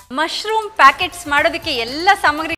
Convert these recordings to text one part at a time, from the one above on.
Mushroom packets ಮಾಡೋದಕ್ಕೆ ಎಲ್ಲ ಸಾಮಗ್ರಿ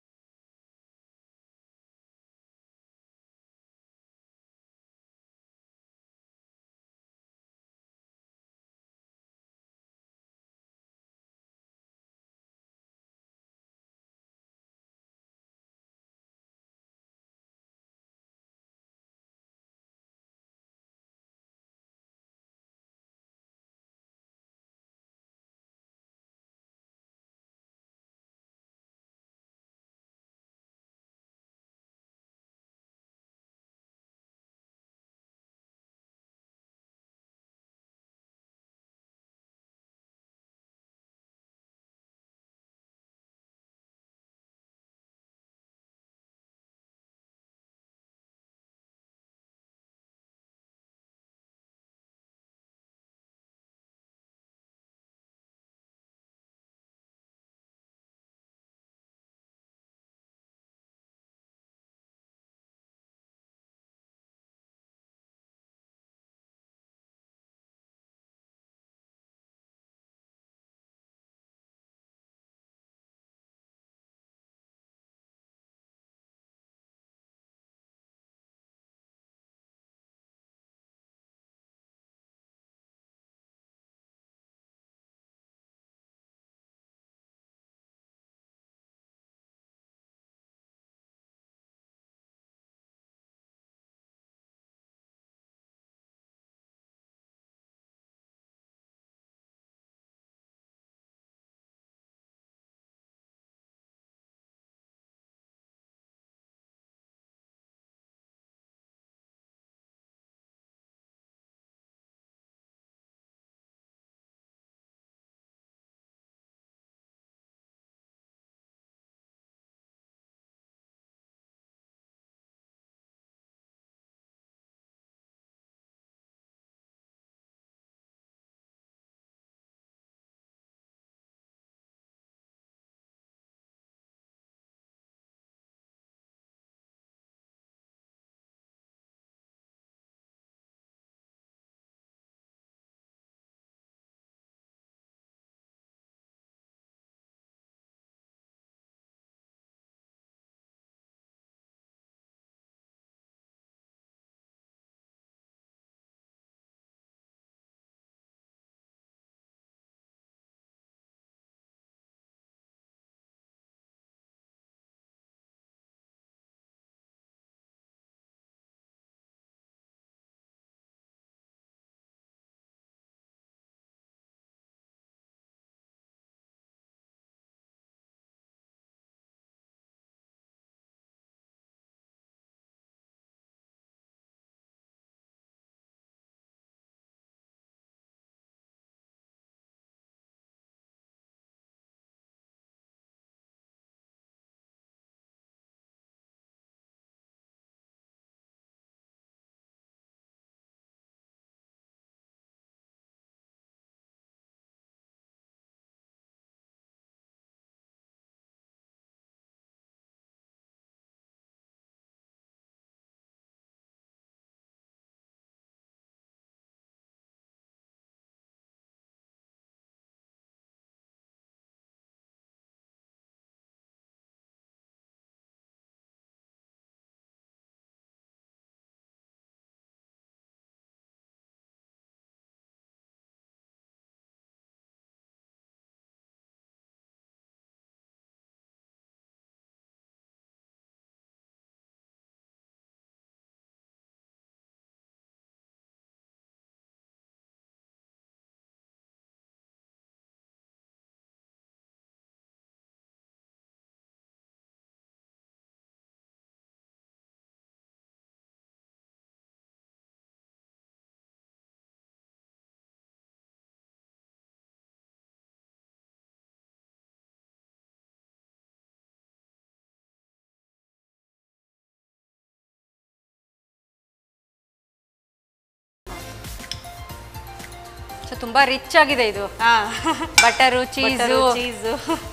ಸೊ ತುಂಬಾ ರಿಚ್ ಆಗಿದೆ ಇದು ಹಾ ಬಟರು ಚೀಸು ಚೀಸು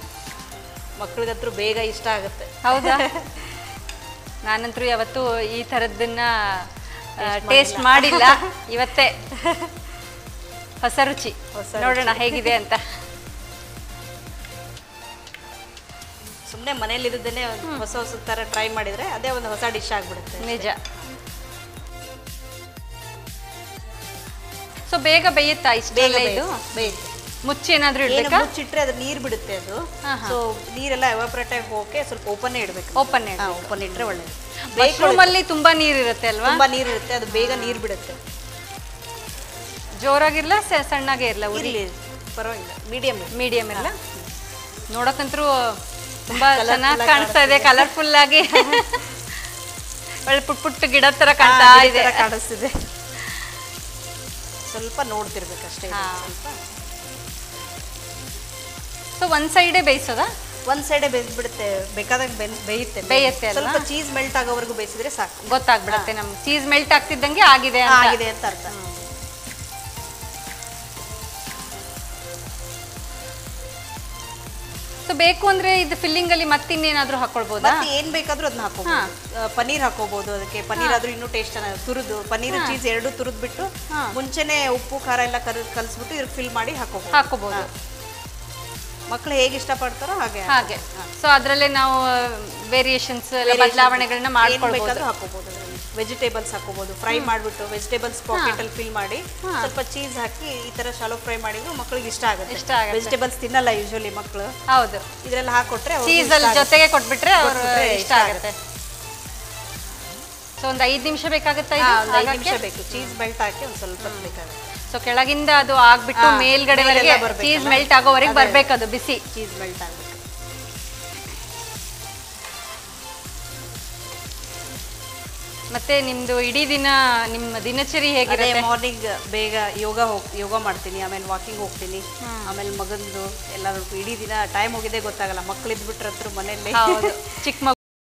ಮಕ್ಳಿಗಂತೂ ಬೇಗ ಇಷ್ಟ ಆಗುತ್ತೆ ಹೌದಾ ನಾನಂತರೂ ಯಾವತ್ತೂ ಈ ಥರದ್ದನ್ನ ಟೇಸ್ಟ್ ಮಾಡಿಲ್ಲ ಇವತ್ತೇ ಹೊಸ ರುಚಿ ಹೊಸ ನೋಡೋಣ ಹೇಗಿದೆ ಅಂತ ಸುಮ್ಮನೆ ಮನೇಲಿ ಇದ್ದನ್ನೇ ಒಂದು ಹೊಸ ಹೊಸ ಥರ ಟ್ರೈ ಮಾಡಿದರೆ ಅದೇ ಒಂದು ಹೊಸ ಡಿಶ್ ಆಗಿಬಿಡುತ್ತೆ ನಿಜ ಸೊ ಬೇಗ ಬೇಯುತ್ತಾ ಇಷ್ಟ ಬೇಗ ಇದು ಬೇಯುತ್ತೆ ಮುಚ್ಚಿ ಏನಾದ್ರೂ ಏನು ಇಡ್ಬೇಕಾ ಮುಚ್ಚಿಟ್ರೆ ಅದು ನೀರು ಬಿಡುತ್ತೆ ಅದು ಹಾ, ಹಾ. ಸೊ ನೀರೆಲ್ಲ ಎವಾಪ್ರೇಟ್ ಆಗಿ ಹೋಗಕ್ಕೆ ಸ್ವಲ್ಪ ಓಪನ್ನೇ ಇಡಬೇಕು ಓಪನ್ ಓಪನ್ ಇಟ್ಟರೆ ಒಳ್ಳೇದು ಮಶ್ರೂಮ್ ಅಲ್ಲಿ ತುಂಬಾ ನೀರ್ ಇರುತ್ತೆ ಅಲ್ವಾ ತುಂಬಾ ನೀರು ಇರುತ್ತೆ ಅದು ಬೇಗ ನೀರು ಬಿಡುತ್ತೆ ಜೋರಾಗಿರ್ಲ ಸ- ಸಣ್ಣಗೆ ಇರ್ಲ ಉರಿ ಇರಲಿ ಪರವಾಗಿಲ್ಲ ಮೀಡಿಯಮ್ ಮೀಡಿಯಂ ಇರ್ಲ ನೋಡಕ್ಕಂತೂ ತುಂಬಾ Colourful ಚೆನ್ನಾಗಿ ಆಗಿ ಕಾಣಿಸ್ತಾ ಇದೆ ಕಲರ್ಫುಲ್ ಆಗಿ ಒಳ್ಳೆ ಪುಟ್ ಪುಟ್ಟ ಗಿಡ ತರ ಕಾಣ್ತಾ ಇದೆ ಕಾಣಿಸ್ತಿದೆ ಸ್ವಲ್ಪ ನೋಡ್ತಿರ್ಬೇಕಷ್ಟೇ ಇದು ಹಾ. ಸ್ವಲ್ಪ ಸೊ ಒಂದ್ ಸೈಡೇ ಬೇಯಿಸೋದಾ ಒಂದ್ ಸೈಡೆ ಬೇಯಿಸ್ಬಿಡುತ್ತೆ ಬೇಕಾದಾಗ ಬೆನ್ ಬೇಯುತ್ತೆ ಬೇಯುತ್ತೆ ಅಲ್ವಾ? ಸ್ವಲ್ಪ ಚೀಸ್ ಮೆಲ್ಟ್ ಆಗೋವರೆಗೂ ಬೇಯಿಸಿದ್ರೆ ಸಾಕು ಗೊತ್ತಾಗ್ಬಿಡತ್ತೆ ನಮ್ಗೆ ಚೀಸ್ ಮೆಲ್ಟ್ ಆಗ್ತಿದ್ದಂಗೆ ಆಗಿದೆ ಅಂತ ಆಗಿದೆ ಅಂತ ಅರ್ಥ ಸೊ ಬೇಕು ಅಂದ್ರೆ ಇದು ಫಿಲ್ಲಿಂಗ್ ಅಲ್ಲಿ ಮತ್ತಿನ್ನೇನಾದ್ರೂ ಹಾಕೊಳ್ಬೋದಾ ಮತ್ತೆ ಏನ್ ಬೇಕಾದ್ರೂ ಅದನ್ನ ಹಾಕೋಬಹುದು ಆ, ಪನ್ನೀರ್ ಹಾಕೋಬಹುದು ಅದಕ್ಕೆ ಪನ್ನೀರ್ ಆದ್ರೂ ಇನ್ನೂ ಟೇಸ್ಟ್ ತುರಿದು ಪನ್ನೀರ್ ಚೀಸ್ ಎರಡು ತುರಿದ್ ಬಿಟ್ಟು ಹಾ. ಮುಂಚೆನೆ ಉಪ್ಪು ಖಾರ ಎಲ್ಲ ಕರ್ ಕಲಿಸ್ಬಿಟ್ಟು ಇದ್ರ ಫಿಲ್ ಮಾಡಿ ಹಾಕೋಬಹುದು ಹಾಕೋಬಹುದು ಮಕ್ಳು ಹೇಗೆ ಇಷ್ಟಪಡ್ತಾರೋ ಹಾಗೆ ಹಾಗೆ ಸೊ ಅದ್ರಲ್ಲೇ ನಾವು ವೇರಿಯೇಷನ್ಸ್ ಬದಲಾವಣೆಗಳನ್ನ ಏನ್ ಮಾಡ್ಕೊಳ್ಬಹುದು ಬೇಕಾದ್ರೂ ಹಾಕೋಬಹುದು ವೆಜಿಟೇಬಲ್ಸ್ ಹಾಕೋಬಹುದು ಫ್ರೈ ಮಾಡ್ಬಿಟ್ಟು ವೆಜಿಟೇಬಲ್ಸ್ ಪಾಕೆಟ್ ಅಲ್ಲಿ ಫಿಲ್ ಮಾಡಿ ಸ್ವಲ್ಪ ಚೀಸ್ ಹಾಕಿ ಈ ತರ ಶಾಲೋ ಫ್ರೈ ಮಾಡಿದ್ರು ಮಕ್ಕಳಿಗೆ ಇಷ್ಟ ಆಗುತ್ತೆ ಇಷ್ಟ ಆಗುತ್ತೆ. ವೆಜಿಟೇಬಲ್ಸ್ ತಿನ್ನಲ್ಲ ಯೂಶಲಿ ಮಕ್ಕಳು ಹೌದು ಇದ್ರಲ್ಲಿ ಹಾಕೊಟ್ರೆ ಅವ್ರಿಗೆ ಚೀಸ್ ಇಷ್ಟ ಅಲ್ಲಿ ಆಗುತ್ತೆ. ಜೊತೆಗೆ ಕೊಟ್ಬಿಟ್ರೆ ಅವ್ರು ಕೊಟ್ಬಿಟ್ರೆ ಇಷ್ಟ ಇಷ್ಟ ಆಗುತ್ತೆ ಸೊ ಒಂದ್ ಐದ್ ನಿಮಿಷ ಬೇಕಾಗುತ್ತಾ ಹಾ, ಇದು ಒಂದ್ ಐದ್ ಆಗಕ್ಕೆ? ನಿಮಿಷ ಬೇಕು ಚೀಸ್ ಮೆಲ್ಟ್ ಹಾಕಿ ಒಂದ್ ಸ್ವಲ್ಪ ಹೊತ್ತು ಬೇಕಾಗುತ್ತೆ ಸೊ ಕೆಳಗಿಂದ ಅದು ಆಗ್ಬಿಟ್ಟು ಹಾ, ಮೇಲ್ಗಡೆವರೆಗೆ ಮೇಲೆಲ್ಲ ಬರ್ಬೇಕಲ್ಲ? ಚೀಸ್ ಮೆಲ್ಟ್ ಆಗೋವರೆಗೆ ಅದೇ. ಬರ್ಬೇಕು ಅದು ಬಿಸಿ ಚೀಸ್ ಮೆಲ್ಟ್ ಆಗ್ಬೇಕು ಮತ್ತೆ ನಿಮ್ದು ಇಡೀ ದಿನ ನಿಮ್ಮ ದಿನಚರಿ ಅದೇ ಹೇಗಿರುತ್ತೆ ಮಾರ್ನಿಂಗ್ ಬೇಗ ಯೋಗ ಹೋಗ್ ಯೋಗ ಮಾಡ್ತೀನಿ ಆಮೇಲೆ ವಾಕಿಂಗ್ ಹೋಗ್ತೀನಿ ಆಮೇಲೆ ಮಗಂದು ಎಲ್ಲ ಇಡೀ ದಿನ ಟೈಮ್ ಹೋಗಿದ್ದೆ ಗೊತ್ತಾಗಲ್ಲ ಮಕ್ಳು ಇದ್ಬಿಟ್ರಂತೂ ಮನೆಯಲ್ಲಿ ಹೌದು ಚಿಕ್ಕ ಮಗು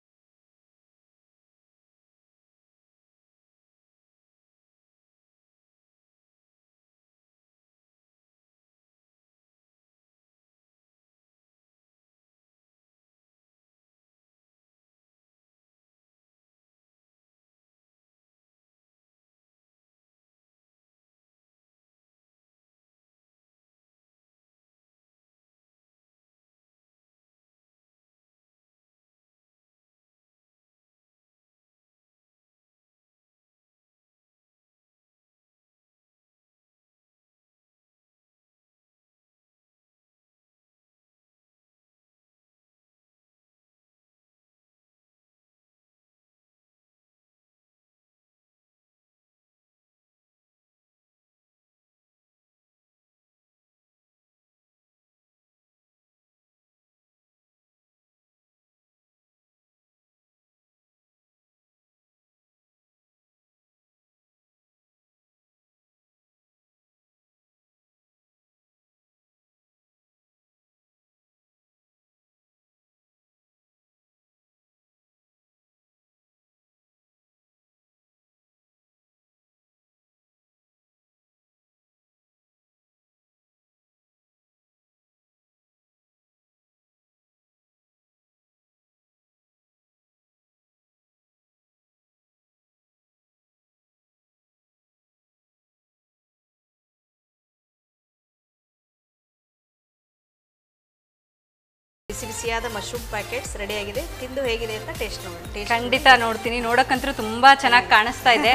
ಬಿಸಿ ಬಿಸಿಯಾದ ಮಶ್ರೂಮ್ ಪ್ಯಾಕೆಟ್ಸ್ ರೆಡಿ ಆಗಿದೆ ತಿಂದು ಹೇಗಿದೆ ಅಂತ ಟೇಸ್ಟ್ ನೋಡಿ ಟೇಸ್ಟ್ ಖಂಡಿತ ನೋಡ್ತೀನಿ ನೋಡಕ್ಕಂತೂ ತುಂಬಾ ಚೆನ್ನಾಗಿ ಕಾಣಿಸ್ತಾ ಇದೆ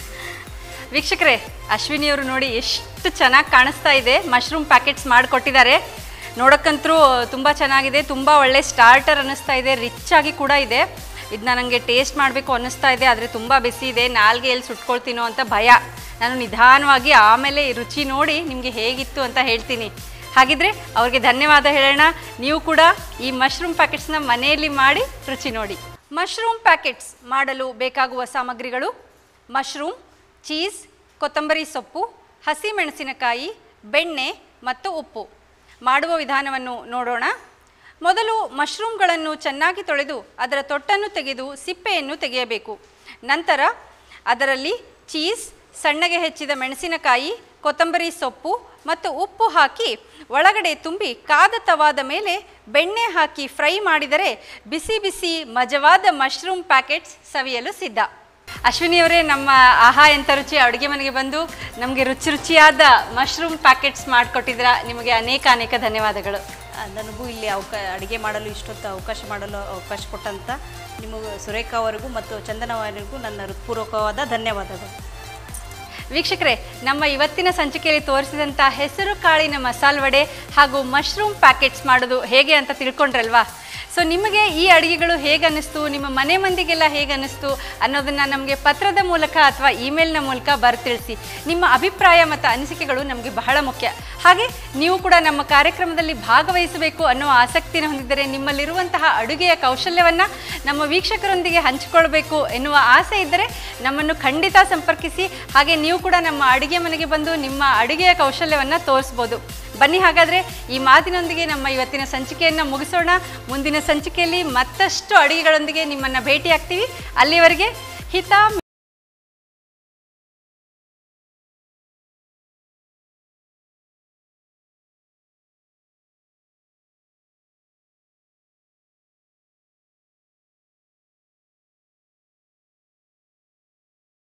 ವೀಕ್ಷಕರೇ ಅಶ್ವಿನಿಯವರು ನೋಡಿ ಎಷ್ಟು ಚೆನ್ನಾಗಿ ಕಾಣಿಸ್ತಾ ಇದೆ ಮಶ್ರೂಮ್ ಪ್ಯಾಕೆಟ್ಸ್ ಮಾಡಿಕೊಟ್ಟಿದ್ದಾರೆ ನೋಡಕ್ಕಂತೂ ತುಂಬ ಚೆನ್ನಾಗಿದೆ ತುಂಬ ಒಳ್ಳೆ ಸ್ಟಾರ್ಟರ್ ಅನ್ನಿಸ್ತಾ ಇದೆ ರಿಚ್ ಆಗಿ ಕೂಡ ಇದೆ ಇದನ್ನ ನನಗೆ ಟೇಸ್ಟ್ ಮಾಡಬೇಕು ಅನ್ನಿಸ್ತಾ ಇದೆ ಆದರೆ ತುಂಬ ಬಿಸಿ ಇದೆ ನಾಲ್ಗೆ ಎಲ್ಲಿ ಸುಟ್ಕೊಳ್ತೀನೋ ಅಂತ ಭಯ ನಾನು ನಿಧಾನವಾಗಿ ಆಮೇಲೆ ಈ ರುಚಿ ನೋಡಿ ನಿಮಗೆ ಹೇಗಿತ್ತು ಅಂತ ಹೇಳ್ತೀನಿ ಹಾಗಿದ್ರೆ ಅವ್ರಿಗೆ ಧನ್ಯವಾದ ಹೇಳೋಣ ನೀವು ಕೂಡ ಈ ಮಶ್ರೂಮ್ ಪ್ಯಾಕೆಟ್ಸ್ನ ಮನೆಯಲ್ಲಿ ಮಾಡಿ ರುಚಿ ನೋಡಿ ಮಶ್ರೂಮ್ ಪ್ಯಾಕೆಟ್ಸ್ ಮಾಡಲು ಬೇಕಾಗುವ ಸಾಮಗ್ರಿಗಳು ಮಶ್ರೂಮ್ ಚೀಸ್ ಕೊತ್ತಂಬರಿ ಸೊಪ್ಪು ಹಸಿಮೆಣಸಿನಕಾಯಿ ಬೆಣ್ಣೆ ಮತ್ತು ಉಪ್ಪು ಮಾಡುವ ವಿಧಾನವನ್ನು ನೋಡೋಣ ಮೊದಲು ಮಶ್ರೂಮ್ಗಳನ್ನು ಚೆನ್ನಾಗಿ ತೊಳೆದು ಅದರ ತೊಟ್ಟನ್ನು ತೆಗೆದು ಸಿಪ್ಪೆಯನ್ನು ತೆಗೆಯಬೇಕು ನಂತರ ಅದರಲ್ಲಿ ಚೀಸ್ ಸಣ್ಣಗೆ ಹೆಚ್ಚಿದ ಮೆಣಸಿನಕಾಯಿ ಕೊತ್ತಂಬರಿ ಸೊಪ್ಪು ಮತ್ತು ಉಪ್ಪು ಹಾಕಿ ಒಳಗಡೆ ತುಂಬಿ ಕಾದ ತವಾದ ಮೇಲೆ ಬೆಣ್ಣೆ ಹಾಕಿ ಫ್ರೈ ಮಾಡಿದರೆ ಬಿಸಿ ಬಿಸಿ ಮಜವಾದ ಮಶ್ರೂಮ್ ಪ್ಯಾಕೆಟ್ಸ್ ಸವಿಯಲು ಸಿದ್ಧ ಅಶ್ವಿನಿಯವರೇ ನಮ್ಮ ಆಹಾ ಎಂಥ ರುಚಿ ಅಡುಗೆ ಮನೆಗೆ ಬಂದು ನಮಗೆ ರುಚಿ ರುಚಿಯಾದ ಮಶ್ರೂಮ್ ಪ್ಯಾಕೆಟ್ಸ್ ಮಾಡಿಕೊಟ್ಟಿದ್ರ ನಿಮಗೆ ಅನೇಕ ಅನೇಕ ಧನ್ಯವಾದಗಳು ಆ, ನನಗೂ ಇಲ್ಲಿ ಅವಕ ಅಡುಗೆ ಮಾಡಲು ಇಷ್ಟೊತ್ತು ಅವಕಾಶ ಮಾಡಲು ಅವಕಾಶ ಕೊಟ್ಟಂಥ ನಿಮಗೂ ಸುರೇಖಾ ಅವರಿಗೂ ಮತ್ತು ಚಂದನ ಅವರಿಗೂ ನನ್ನ ಹೃತ್ಪೂರ್ವಕವಾದ ಧನ್ಯವಾದಗಳು ವೀಕ್ಷಕರೇ ನಮ್ಮ ಇವತ್ತಿನ ಸಂಚಿಕೆಯಲ್ಲಿ ತೋರಿಸಿದಂಥ ಹೆಸರು ಕಾಳಿನ ಮಸಾಲೆ ವಡೆ ಹಾಗೂ ಮಶ್ರೂಮ್ ಪ್ಯಾಕೆಟ್ಸ್ ಮಾಡೋದು ಹೇಗೆ ಅಂತ ತಿಳ್ಕೊಂಡ್ರಲ್ವಾ ಸೊ ನಿಮಗೆ ಈ ಅಡುಗೆಗಳು ಹೇಗೆ ಅನ್ನಿಸ್ತು ನಿಮ್ಮ ಮನೆ ಮಂದಿಗೆಲ್ಲ ಹೇಗೆ ಅನ್ನಿಸ್ತು ಅನ್ನೋದನ್ನು ನಮಗೆ ಪತ್ರದ ಮೂಲಕ ಅಥವಾ ಇಮೇಲ್ನ ಮೂಲಕ ಬರ್ತಿಳಿಸಿ ನಿಮ್ಮ ಅಭಿಪ್ರಾಯ ಮತ್ತು ಅನಿಸಿಕೆಗಳು ನಮಗೆ ಬಹಳ ಮುಖ್ಯ ಹಾಗೆ ನೀವು ಕೂಡ ನಮ್ಮ ಕಾರ್ಯಕ್ರಮದಲ್ಲಿ ಭಾಗವಹಿಸಬೇಕು ಅನ್ನೋ ಆಸಕ್ತಿನ ಹೊಂದಿದ್ದರೆ ನಿಮ್ಮಲ್ಲಿರುವಂತಹ ಅಡುಗೆಯ ಕೌಶಲ್ಯವನ್ನು ನಮ್ಮ ವೀಕ್ಷಕರೊಂದಿಗೆ ಹಂಚಿಕೊಳ್ಬೇಕು ಎನ್ನುವ ಆಸೆ ಇದ್ದರೆ ನಮ್ಮನ್ನು ಖಂಡಿತ ಸಂಪರ್ಕಿಸಿ ಹಾಗೆ ನೀವು ಕೂಡ ನಮ್ಮ ಅಡುಗೆ ಮನೆಗೆ ಬಂದು ನಿಮ್ಮ ಅಡುಗೆಯ ಕೌಶಲ್ಯವನ್ನು ತೋರಿಸ್ಬೋದು ಬನ್ನಿ ಹಾಗಾದರೆ ಈ ಮಾತಿನೊಂದಿಗೆ ನಮ್ಮ ಇವತ್ತಿನ ಸಂಚಿಕೆಯನ್ನು ಮುಗಿಸೋಣ ಮುಂದಿನ ಸಂಚಿಕೆಯಲ್ಲಿ ಮತ್ತಷ್ಟು ಅಡುಗೆಗಳೊಂದಿಗೆ ನಿಮ್ಮನ್ನು ಭೇಟಿ ಆಗ್ತೀವಿ ಅಲ್ಲಿವರೆಗೆ ಹಿತಾ